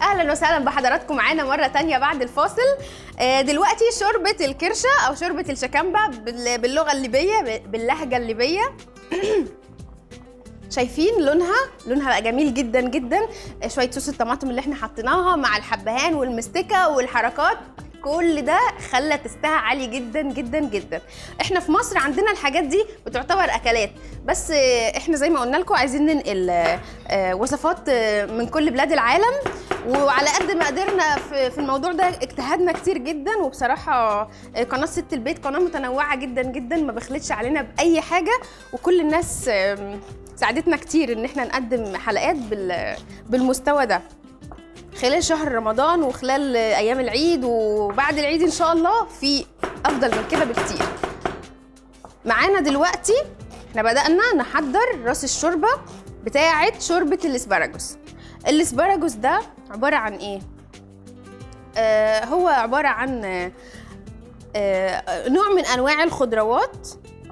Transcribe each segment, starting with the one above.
اهلا وسهلا بحضراتكم معانا مره تانية بعد الفاصل آه، دلوقتي شوربه الكرشه او شوربه الشكامبه بال- باللغه الليبيه ب- باللهجه الليبيه شايفين لونها لونها بقى جميل جدا جدا آه، شويه صوص الطماطم اللي احنا حطيناها مع الحبهان والمستكه والحركات كل ده خلى تستها عالي جدا جدا جدا احنا في مصر عندنا الحاجات دي بتعتبر اكلات بس آه، احنا زي ما قلنا لكم عايزين ننقل آه، آه، وصفات آه، من كل بلاد العالم وعلى قد ما قدرنا في في الموضوع ده اجتهدنا كتير جدا وبصراحه آه، قناه ست البيت قناه متنوعه جدا جدا ما بخلتش علينا باي حاجه وكل الناس آم، ساعدتنا كتير ان احنا نقدم حلقات بال- بالمستوى ده خلال شهر رمضان وخلال ايام العيد وبعد العيد ان شاء الله في افضل من كده بكتير معانا دلوقتي احنا بدأنا نحضر راس الشوربه بتاعه شوربه الاسبراجوس الاسبراجوس ده عباره عن ايه آه هو عباره عن آه آه نوع من انواع الخضروات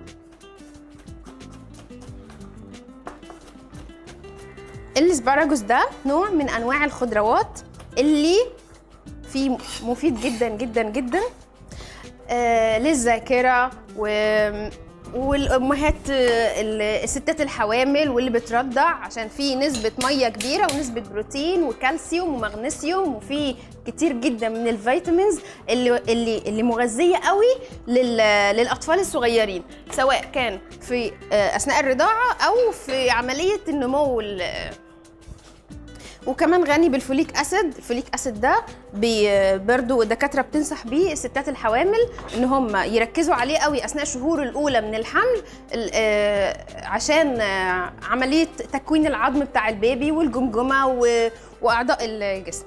الاسبراجوس ده نوع من انواع الخضروات اللي فيه مفيد جدا جدا جدا آه للذاكره و والامهات آه، ال- الستات الحوامل واللي بترضع عشان فيه نسبه ميه كبيره ونسبه بروتين وكالسيوم ومغنيسيوم وفيه كتير جدا من الفيتامينز اللي اللي اللي مغذيه قوي لل للاطفال الصغيرين سواء كان في آه، اثناء الرضاعه او في عمليه النمو ال- وكمان غني بالفوليك اسيد الفوليك اسيد ده بي برضو الدكاتره بتنصح بيه الستات الحوامل ان هم يركزوا عليه قوي اثناء الشهور الاولى من الحمل ال- آه، عشان آه، عمليه تكوين العظم بتاع البيبي والجمجمه و- واعضاء الجسم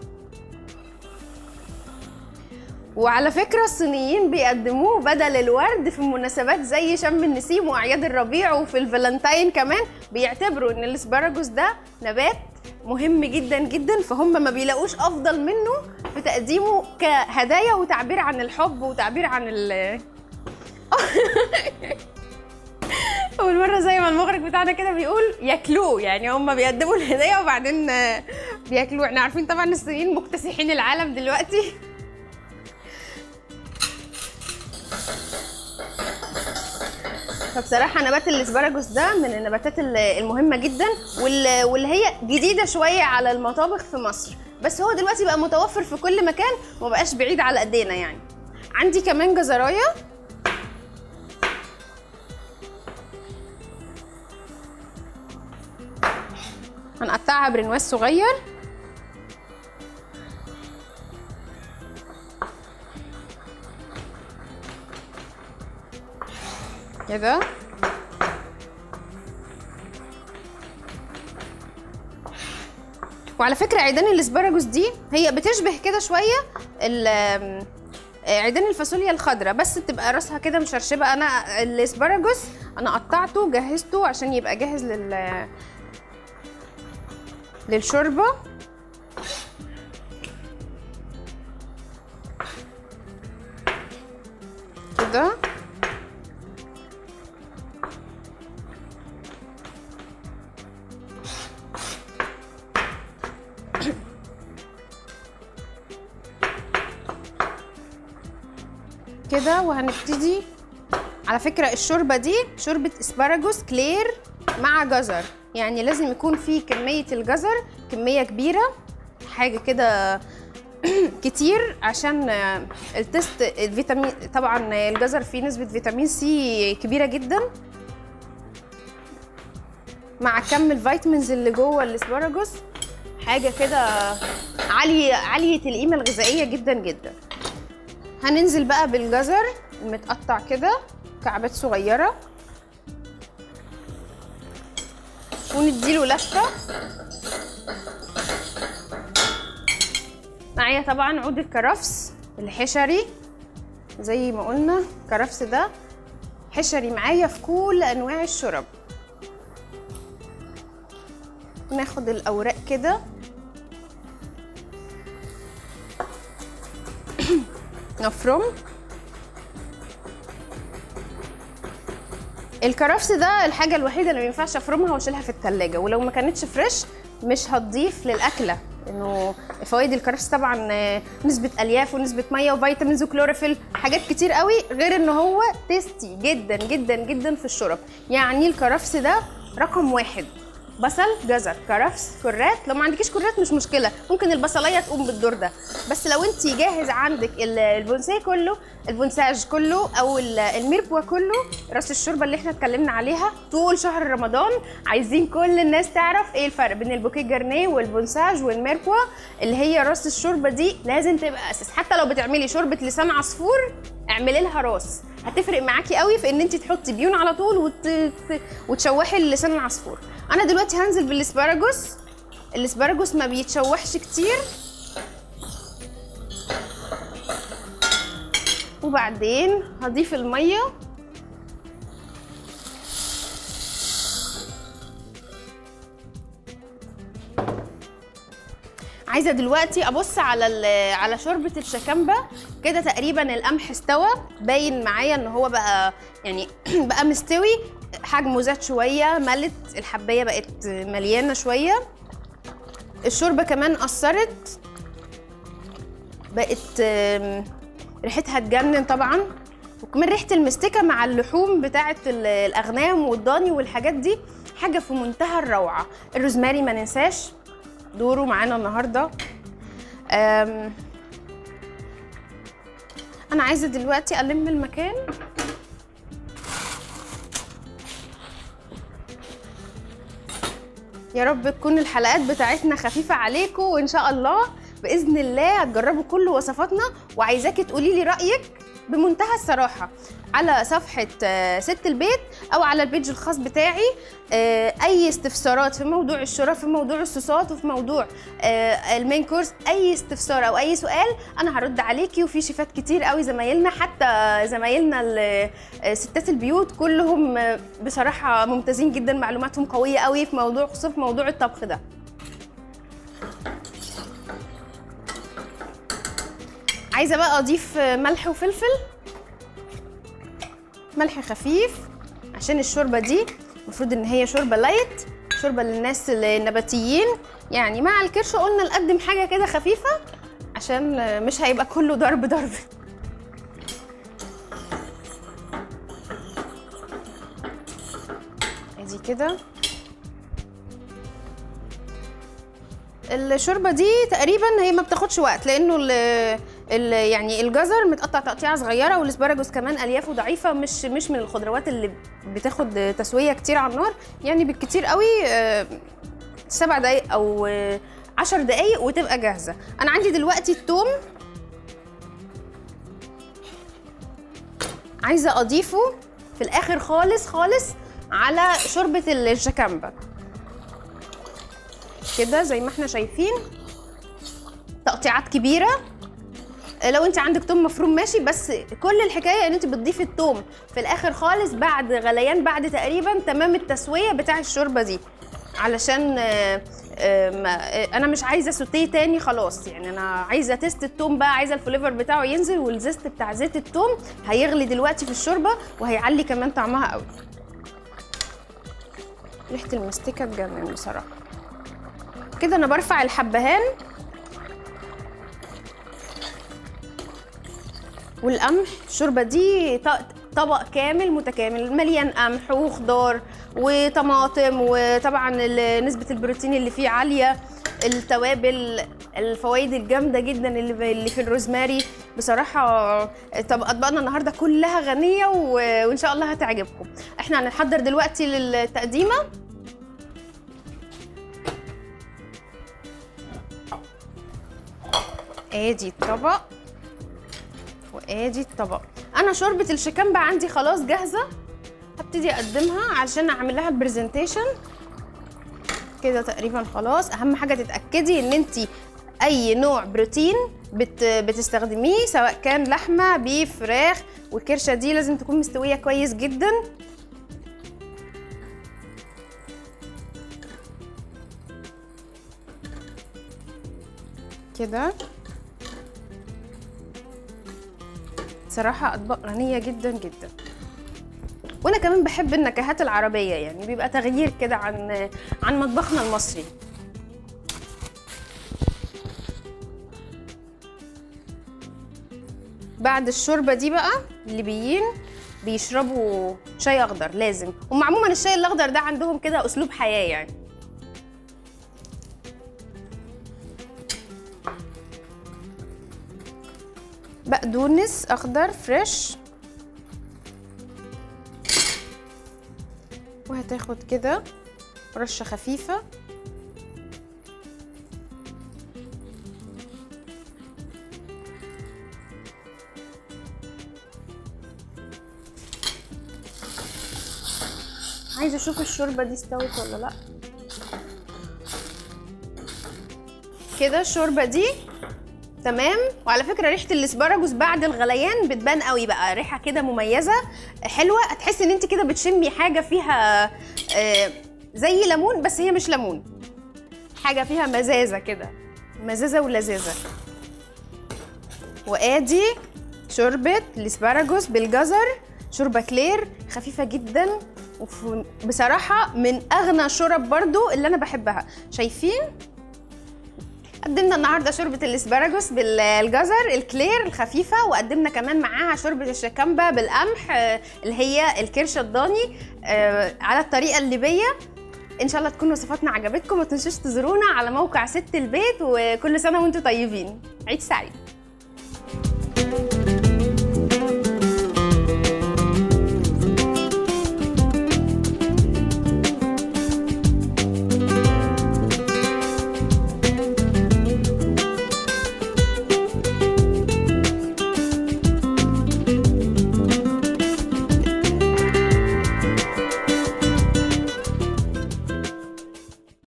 وعلى فكرة الصينيين بيقدموه بدل الورد في مناسبات زي شم النسيم وأعياد الربيع وفي الفالنتاين كمان بيعتبروا إن الاسبراجوس ده نبات مهم جدا جدا فهم ما بيلاقوش أفضل منه في تقديمه كهدايا وتعبير عن الحب وتعبير عن ال أول مرة زي ما المخرج بتاعنا كده بيقول ياكلوه يعني هم بيقدموا الهدية وبعدين آه، بياكلوه احنا عارفين طبعا الصينيين مكتسحين العالم دلوقتي فبصراحه نبات الاسبراجوس ده من النباتات ال- المهمه جدا وال- واللي هي جديده شويه على المطابخ في مصر بس هو دلوقتي بقى متوفر في كل مكان وما بقاش بعيد على ايدينا يعني عندي كمان جزرايه هنقطعها برنواس صغير كده وعلى فكرة عيدان الاسبراجوس دي هي بتشبه كده شوية ال- آم، عيدان الفاصوليا الخضراء بس تبقى راسها كده مشرشبة انا الاسبراجوس انا قطعته جهزته عشان يبقى جاهز لل للشوربة كده كده وهنبتدي على فكرة الشوربة دي شوربة اسبراجوس كلير مع جزر يعني لازم يكون في كمية الجزر كمية كبيرة حاجة كده كتير عشان آه، التست الفيتامين طبعا الجزر فيه نسبة فيتامين سي كبيرة جدا مع كم الفيتامينز اللي جوه الاسبراجوس حاجة كده عالية عالية القيمة الغذائية جدا جدا هننزل بقى بالجزر المتقطع كده مكعبات صغيرة ونديله لفة معايا طبعا عود الكرفس الحشري زي ما قلنا الكرفس ده حشري معايا في كل انواع الشرب ناخد الاوراق كده نفرم الكرفس ده الحاجة الوحيدة اللي ما ينفعش افرمها واشيلها في التلاجة ولو ما كانتش فريش مش هتضيف للأكلة انه فوائد الكرفس طبعا آه، نسبه الياف ونسبه ميه وفيتامينز وكلوروفيل حاجات كتير قوي غير ان هو تيستي جدا جدا جدا في الشرب يعني الكرفس ده رقم واحد بصل جزر كرفس كرات لو ما عندكيش كرات مش مشكله ممكن البصلايه تقوم بالدور ده بس لو انت جاهز عندك ال- البونساي كله البونساج كله او ال- الميربوا كله راس الشوربه اللي احنا اتكلمنا عليها طول شهر رمضان عايزين كل الناس تعرف ايه الفرق بين البوكيه جرنيه والبونساج والميربوا اللي هي راس الشوربه دي لازم تبقى اساس حتى لو بتعملي شوربه لسان عصفور اعملي لها راس هتفرق معاكي قوي في ان انت تحطي بيون على طول وت... ت- وتشوحي لسان العصفور انا دلوقتي هنزل بالاسبراجوس الاسبراجوس ما بيتشوحش كتير وبعدين هضيف الميه عايزه دلوقتي ابص على ال- على شوربه الشكامبه كده تقريبا القمح استوى باين معايا ان هو بقى يعني بقى مستوي حجمه زاد شويه ملت الحبايه بقت مليانه شويه الشوربه كمان اثرت بقت آم، ريحتها تجنن طبعا وكمان ريحه المستكه مع اللحوم بتاعه ال- الاغنام والضاني والحاجات دي حاجه في منتهى الروعه الروزماري ما ننساش دوره معانا النهارده أم، انا عايزه دلوقتي الم المكان يا رب تكون الحلقات بتاعتنا خفيفه عليكم وان شاء الله باذن الله هتجربوا كل وصفاتنا وعايزاكي تقولي لي رايك بمنتهى الصراحه على صفحه آه، ست البيت او على البيج الخاص بتاعي آه، اي استفسارات في موضوع الشراء في موضوع الصوصات وفي موضوع آه، المين كورس اي استفسار او اي سؤال انا هرد عليكي وفي شيفات كتير قوي زمايلنا حتى زمايلنا ال- آه، ستات البيوت كلهم آه، بصراحه ممتازين جدا معلوماتهم قويه قوي في موضوع خصوصا في موضوع الطبخ ده عايزه بقى اضيف آه، ملح وفلفل ملح خفيف عشان الشوربه دي المفروض ان هي شوربه لايت شوربه للناس النباتيين يعني مع الكرشه قلنا نقدم حاجه كده خفيفه عشان آه، مش هيبقى كله ضرب ضرب ادي كده الشوربه دي تقريبا هي ما بتاخدش وقت لانه ال ال يعني الجزر متقطع تقطيعه صغيره والاسبراجوس كمان اليافه ضعيفه مش مش من الخضروات اللي بتاخد تسويه كتير على النار يعني بالكتير قوي آه، سبع دقايق او آه، عشر دقايق وتبقى جاهزه انا عندي دلوقتي التوم عايزه اضيفه في الاخر خالص خالص على شوربه الشكامبه كده زي ما احنا شايفين تقطيعات كبيره لو انت عندك توم مفروم ماشي بس كل الحكايه ان انت بتضيفي التوم في الاخر خالص بعد غليان بعد تقريبا تمام التسويه بتاع الشوربه دي علشان آه، آه، ما- آه، انا مش عايزه سوتيه تاني خلاص يعني انا عايزه تيست التوم بقى عايزه الفليفر بتاعه ينزل والزيست بتاع زيت التوم هيغلي دلوقتي في الشوربه وهيعلي كمان طعمها قوي ريحه المستكه تجنن بصراحه كده انا برفع الحبهان والقمح الشوربه دي ط- طبق كامل متكامل مليان قمح وخضار وطماطم وطبعا ال- نسبه البروتين اللي فيه عاليه التوابل الفوائد الجامده جدا اللي ب- اللي في الروزماري بصراحه طب اطباقنا النهارده كلها غنيه و- وان شاء الله هتعجبكم احنا هنحضر دلوقتي للتقديمه ادي الطبق وادي الطبق انا شوربه الشكامبه عندي خلاص جاهزه هبتدي اقدمها علشان اعمل لها البرزنتيشن كده تقريبا خلاص اهم حاجه تتاكدي ان انت اي نوع بروتين بت بتستخدميه سواء كان لحمه بيف فراخ والكرشه دي لازم تكون مستويه كويس جدا كده صراحة أطباق غنية جدا جدا وأنا كمان بحب النكهات العربية يعني بيبقى تغيير كده عن عن مطبخنا المصري بعد الشوربه دي بقى الليبيين بيشربوا شاي اخضر لازم هم عموما الشاي الاخضر ده عندهم كده اسلوب حياه يعني بقدونس اخضر فريش وهتاخد كده رشه خفيفه عايزه اشوف الشوربه دي استوت ولا لا كده الشوربه دي تمام وعلى فكره ريحه الاسبراجوس بعد الغليان بتبان قوي بقى ريحه كده مميزه حلوه هتحسي ان انت كده بتشمي حاجه فيها آه زي ليمون بس هي مش ليمون حاجه فيها مزازه كده مزازه ولذاذه وادي شوربه الاسبراجوس بالجزر شوربه كلير خفيفه جدا وبصراحه من اغنى شرب برضو اللي انا بحبها شايفين قدمنا النهارده شوربه الاسبراجوس بالجزر الكلير الخفيفه وقدمنا كمان معاها شوربه الشكامبا بالقمح آه، اللي هي الكرشه الضاني آه، على الطريقه الليبيه ان شاء الله تكون وصفاتنا عجبتكم ما تنسوش تزورونا على موقع ست البيت وكل سنه وانتم طيبين عيد سعيد